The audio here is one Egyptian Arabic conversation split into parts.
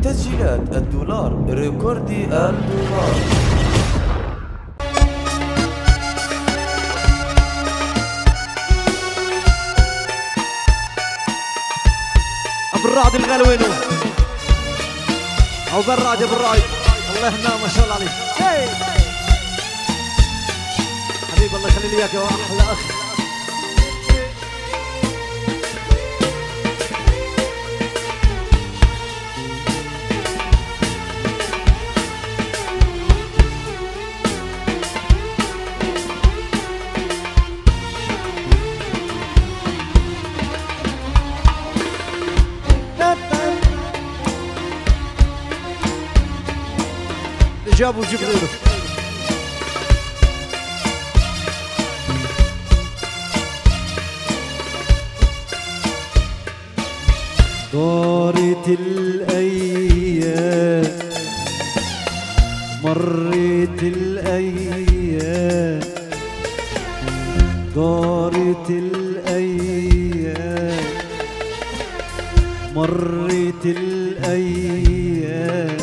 تسجيلات الدولار ريكوردي الدولار ابو الرعد الغالي وينه؟ او بالرعد يا ابو الرعد الله يهناه ما شاء الله عليك حبيبي الله يخلي لي اياك يا احلى اخ جابوا وجيب غيره دارت الأيام مرت الأيام دارت الأيام مرت الأيام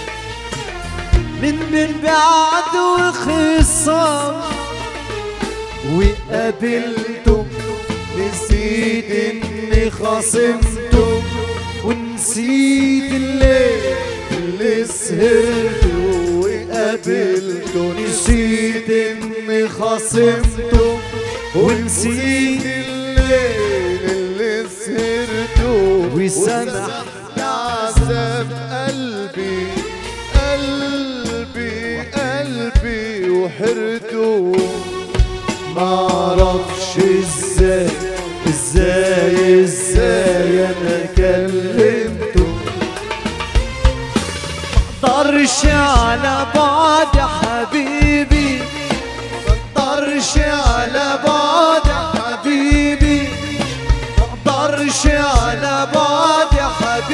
من من بعد وخصام وقابلته نسيت اني خاصمته ونسيت الليل اللي سهرته وقابلته نسيت اني خاصمته ونسيت الليل اللي سهرته وسمح عذاب قلبي قلبي قلبي وحرته معرفش ازاي ازاي ازاي انا كلمته مقدرش على بعد يا حبيبي مقدرش على بعد يا حبيبي مقدرش على بعد يا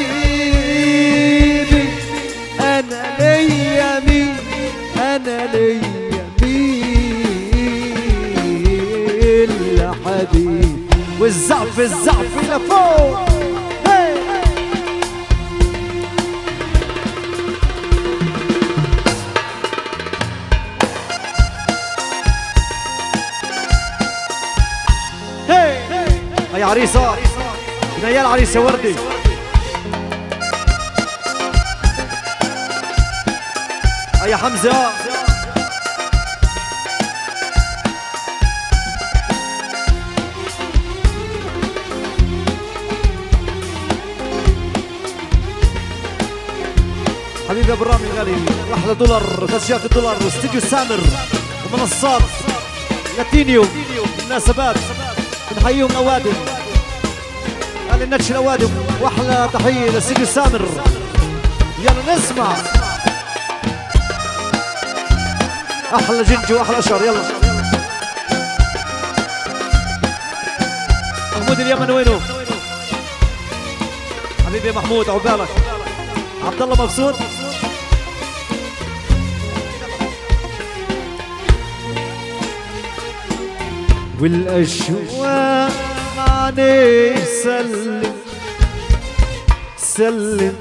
حبيبي انا ليا مين انا ليا مين يا حبيبي والزعف الزعف لفوق هي. هي هي عريسة نيال عريس يا وردي هيا حمزة حبيبي يا ابو رامي الغالي احلى دولار تسجيلات الدولار واستديو سامر ومنصات لاتينيو مناسبات بنحييهم الاوادم قال النتش الاوادم واحلى تحيه لاستديو سامر يلا نسمع احلى جنجي واحلى اشهر يلا محمود اليمن وينه حبيبي يا محمود عقبالك عبد الله مبسوط والاشواق معني سلم سلم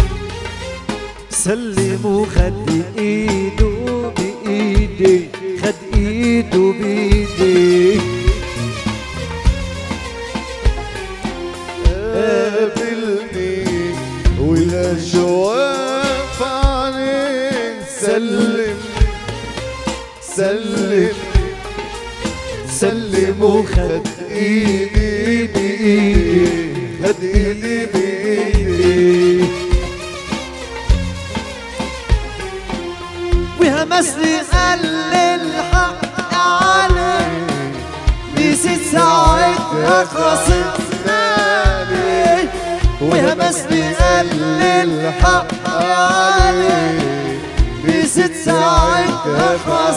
سلم وخد ايده بايدي خد ايده بايدي قابلني والاشواق في عينيك سلم سلم سلم وخد ايدي بايدي خد ايدي بايدي وهمسني قال لي الحق عليك نسيت ساعتها خاصمني وهمسني قال لي الحق عليك نسيت ساعتها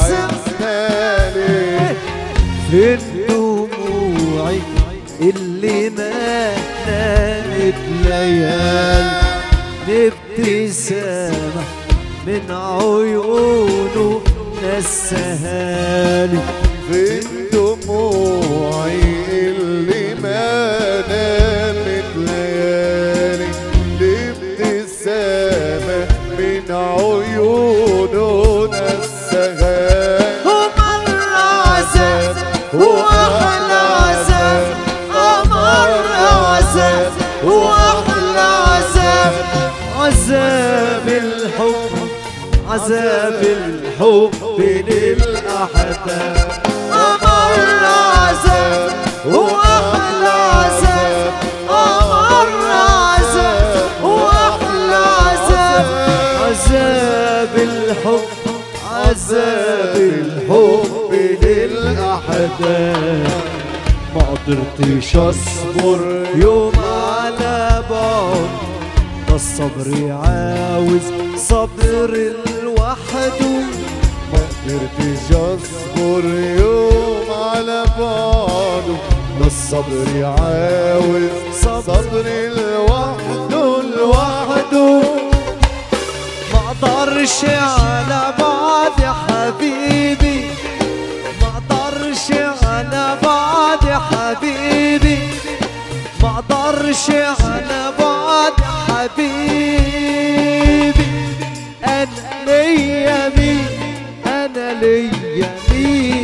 خاصمني فين دموعي اللي ما نامت ليال بابتسامة من عيونه نسهالي فين دموعي اللي ما نامت ليالي لابتسامة عذاب الحب للأحباب أمر عذاب وأحلى عذاب أمر عذاب وأحلى عذاب عذاب الحب عذاب الحب للأحباب ما قدرتش اصبر يوم على بعد ده الصبر عاوز صبر لوحده ما قدرتش اصبر يوم على بعده ده الصبر عاوز صبر لوحده لوحده ما اقدرش على بعد يا حبيبي ما اقدرش على بعد يا حبيبي ما اقدرش على بعد يا حبيبي انا ليا مين انا ليا مين